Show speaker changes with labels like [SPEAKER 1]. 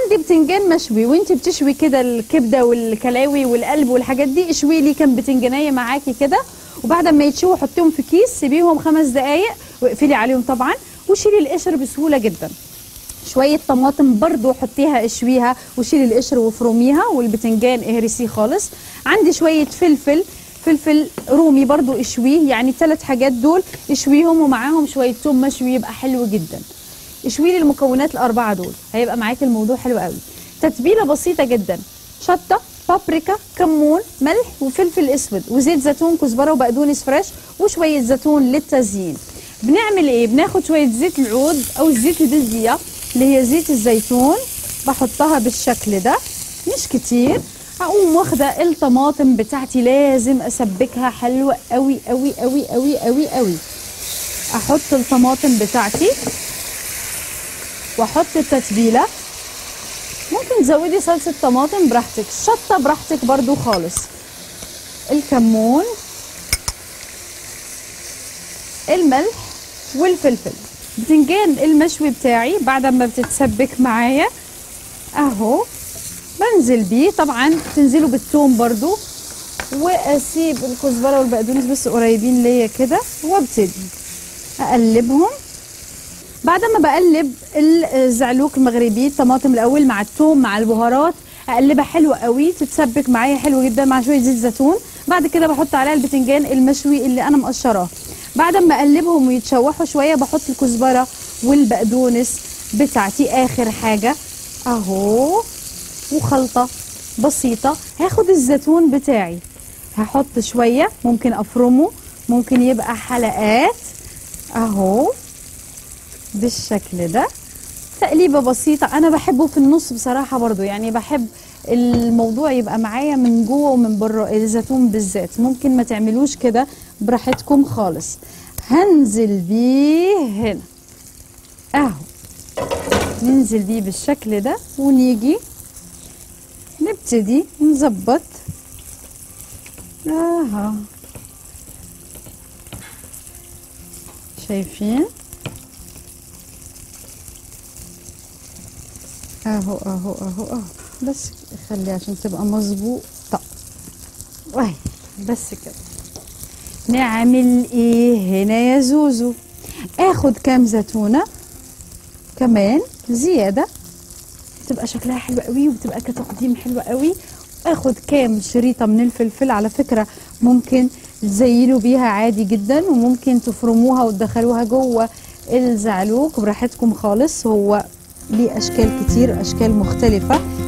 [SPEAKER 1] عندي بتنجان مشوي وانت بتشوي كده الكبده والكلاوي والقلب والحاجات دي اشوي لي كام بتنجانيه معاكي كده وبعد ما يتشووا حطيهم في كيس سيبيهم خمس دقايق واقفلي عليهم طبعا وشيلي القشر بسهوله جدا شويه طماطم برضو حطيها اشويها وشيلي القشر وفرميها والبتنجان اهرسيه خالص عندي شويه فلفل فلفل رومي برضو اشويه يعني الثلاث حاجات دول اشويهم ومعاهم شويه توم مشوي يبقى حلو جدا اشوي لي المكونات الاربعه دول هيبقى معاكي الموضوع حلو قوي تتبيله بسيطه جدا شطه بابريكا كمون ملح وفلفل اسود وزيت زيتون كزبره وبقدونس فريش وشويه زيتون للتزيين بنعمل ايه بناخد شويه زيت العود او الزيت البلديه اللي هي زيت الزيتون بحطها بالشكل ده مش كتير هقوم واخده الطماطم بتاعتي لازم اسبكها حلوه قوي قوي قوي قوي قوي قوي احط الطماطم بتاعتي واحط التتبيله ممكن تزودي صلصه طماطم براحتك شطه براحتك برضو خالص الكمون الملح والفلفل بتنجان المشوي بتاعي بعد ما بتتسبك معايا اهو بنزل بيه طبعا تنزلوا بالثوم برضو واسيب الكزبره والبقدونس بس قريبين ليا كده وابتدي اقلبهم بعد ما بقلب الزعلوك المغربي الطماطم الاول مع الثوم مع البهارات اقلبها حلوه قوي تتسبك معايا حلو جدا مع شويه زيت زيتون بعد كده بحط عليها البتنجان المشوي اللي انا مقشراه بعد ما اقلبهم ويتشوحوا شويه بحط الكزبره والبقدونس بتاعتي اخر حاجه اهو وخلطه بسيطه هاخد الزيتون بتاعي هحط شويه ممكن افرمه ممكن يبقى حلقات اهو بالشكل ده تقليبه بسيطه انا بحبه في النص بصراحه برضو يعني بحب الموضوع يبقى معايا من جوه ومن بره الزيتون بالذات ممكن ما تعملوش كده براحتكم خالص هنزل بيه هنا اهو ننزل بيه بالشكل ده ونيجي نبتدي نظبط اهو شايفين اهو اهو اهو اهو بس خلي عشان تبقى مظبوطه وهي بس كده نعمل ايه هنا يا زوزو اخد كام زيتونه كمان زياده تبقى شكلها حلو قوي وبتبقى كتقديم حلو قوي اخد كام شريطه من الفلفل على فكره ممكن تزينوا بيها عادي جدا وممكن تفرموها وتدخلوها جوه الزعلوك براحتكم خالص هو ليه اشكال كتير اشكال مختلفه